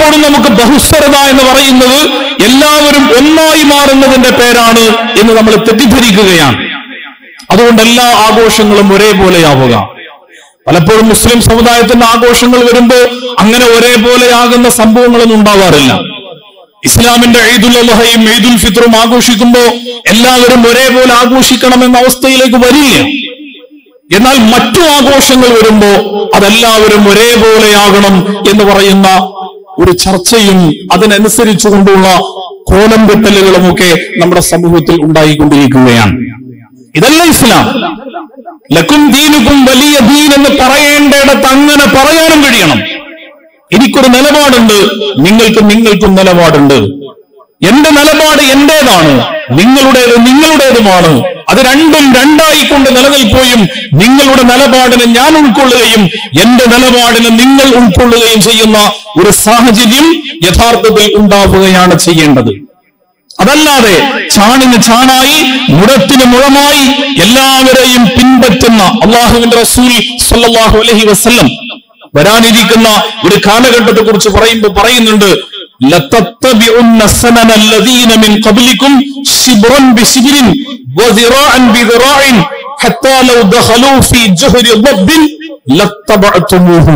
പലപ്പോഴും നമുക്ക് ബഹുസ്വരത എന്ന് പറയുന്നത് എല്ലാവരും ഒന്നായി മാറുന്നതിന്റെ പേരാണ് എന്ന് നമ്മൾ തെറ്റിദ്ധരിക്കുകയാണ് അതുകൊണ്ട് എല്ലാ ആഘോഷങ്ങളും ഒരേപോലെയാവുക പലപ്പോഴും മുസ്ലിം സമുദായത്തിന്റെ ആഘോഷങ്ങൾ വരുമ്പോ അങ്ങനെ ഒരേപോലെയാകുന്ന സംഭവങ്ങളൊന്നും ഉണ്ടാവാറില്ല ഇസ്ലാമിന്റെ ഈദുൽ അള്ളഹയും ഈദുൽ ഫിത്റും ആഘോഷിക്കുമ്പോ എല്ലാവരും ഒരേപോലെ ആഘോഷിക്കണമെന്ന അവസ്ഥയിലേക്ക് വരില്ല എന്നാൽ മറ്റു ആഘോഷങ്ങൾ വരുമ്പോ അതെല്ലാവരും ഒരേപോലെയാകണം എന്ന് പറയുന്ന ഒരു ചർച്ചയും അതിനനുസരിച്ചുകൊണ്ടുള്ള കോലം കെട്ടലുകളുമൊക്കെ നമ്മുടെ സമൂഹത്തിൽ ഉണ്ടായിക്കൊണ്ടിരിക്കുകയാണ് ഇതല്ല ഇസ്ലാം ലക്കും ദീനുക്കും വലിയ ദീൻ എന്ന് പറയേണ്ടിടത്ത് അങ്ങനെ പറയാനും കഴിയണം എനിക്കൊരു നിലപാടുണ്ട് നിങ്ങൾക്ക് നിങ്ങൾക്കും നിലപാടുണ്ട് എന്റെ നിലപാട് എന്റേതാണ് നിങ്ങളുടേത് നിങ്ങളുടേതുമാണ് അത് രണ്ടും രണ്ടായിക്കൊണ്ട് നിലനിൽക്കുകയും നിങ്ങളുടെ നിലപാടിനെ ഞാൻ ഉൾക്കൊള്ളുകയും എന്റെ നിലപാടിനെ നിങ്ങൾ ഉൾക്കൊള്ളുകയും ചെയ്യുന്ന ഒരു സാഹചര്യം യഥാർത്ഥത്തിൽ ഉണ്ടാവുകയാണ് ചെയ്യേണ്ടത് അതല്ലാതെ ചാണിന് ചാണായി മുടത്തിന് മുഴമായി എല്ലാവരെയും പിൻപറ്റുന്ന അള്ളാഹുവിന്റെ റസൂൽ സല്ലല്ലാഹു അലൈഹി വസല്ലം വരാനിരിക്കുന്ന ഒരു കാലഘട്ടത്തെ കുറിച്ച് പറയുമ്പോൾ പറയുന്നുണ്ട് لَتَتَّبِعُنَّ سَنَنَ الَّذِينَ مِنْ قَبْلِكُمْ شِبْرًا بِشِبْرٍ وَذِرَاعًا بِذِرَاعٍ حَتَّى لَوْ دَخَلُوا فِي جُحْرِ ضَبٍّ لَاتَّبَعْتُمُوهُمْ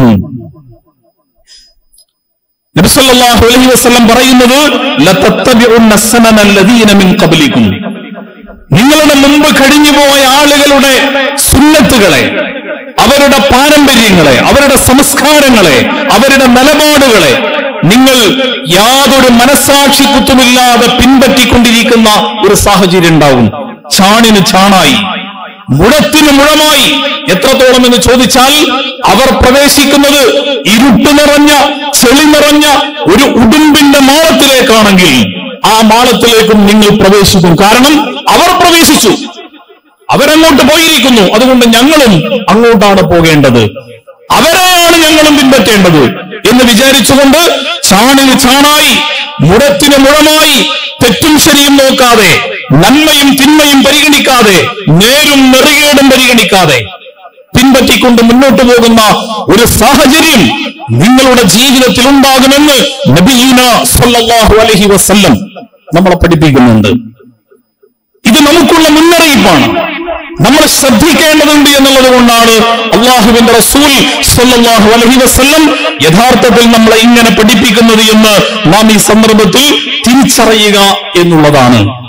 നബി സല്ലല്ലാഹു അലൈഹി വസല്ലം പറയുന്നത് ലതത്തബിഉന്ന സനന അല്ലദീന മിൻ ഖബ്ലിക്കും നിങ്ങളുടെ മുമ്പ് കഴിഞ്ഞുപോയ ആളുകളുടെ സുന്നത്തുകളെ അവരുടെ പാരമ്പര്യങ്ങളെ അവരുടെ സംസ്കാരങ്ങളെ അവരുടെ നിലപാടുകളെ നിങ്ങൾ യാതൊരു മനസാക്ഷി കുത്തുമില്ലാതെ പിൻപറ്റിക്കൊണ്ടിരിക്കുന്ന ഒരു സാഹചര്യം ഉണ്ടാവും ചാണിന് ചാണായി മുഴത്തിന് മുഴമായി എത്രത്തോളം എന്ന് ചോദിച്ചാൽ അവർ പ്രവേശിക്കുന്നത് ഇരുട്ട് നിറഞ്ഞ ചെളി നിറഞ്ഞ ഒരു ഉടുമ്പിന്റെ മാളത്തിലേക്കാണെങ്കിൽ ആ മാളത്തിലേക്കും നിങ്ങൾ പ്രവേശിക്കും കാരണം അവർ പ്രവേശിച്ചു അവരങ്ങോട്ട് പോയിരിക്കുന്നു അതുകൊണ്ട് ഞങ്ങളും അങ്ങോട്ടാണ് പോകേണ്ടത് അവരെയാണ് ഞങ്ങളും പിൻപറ്റേണ്ടത് എന്ന് വിചാരിച്ചുകൊണ്ട് ചാണിന് ചാണായി മുടത്തിന് മുഴമായി തെറ്റും ശരിയും നോക്കാതെ നന്മയും തിന്മയും പരിഗണിക്കാതെ നേരും നെറികേടും പരിഗണിക്കാതെ പിൻപറ്റിക്കൊണ്ട് മുന്നോട്ട് പോകുന്ന ഒരു സാഹചര്യം നിങ്ങളുടെ ജീവിതത്തിൽ ഉണ്ടാകുമെന്ന് നബീന സല്ലല്ലാഹു അലൈഹി വസല്ലം നമ്മളെ പഠിപ്പിക്കുന്നുണ്ട് ഇത് നമുക്കുള്ള മുന്നറിയിപ്പാണ് നമ്മൾ ശ്രദ്ധിക്കേണ്ടതുണ്ട് എന്നുള്ളത് കൊണ്ടാണ് അള്ളാഹുവിന്റെ റസൂൽ സല്ലല്ലാഹു അലൈഹി വസല്ലം യഥാർത്ഥത്തിൽ നമ്മളെ ഇങ്ങനെ പഠിപ്പിക്കുന്നത് എന്ന് നാം ഈ സന്ദർഭത്തിൽ തിരിച്ചറിയുക എന്നുള്ളതാണ്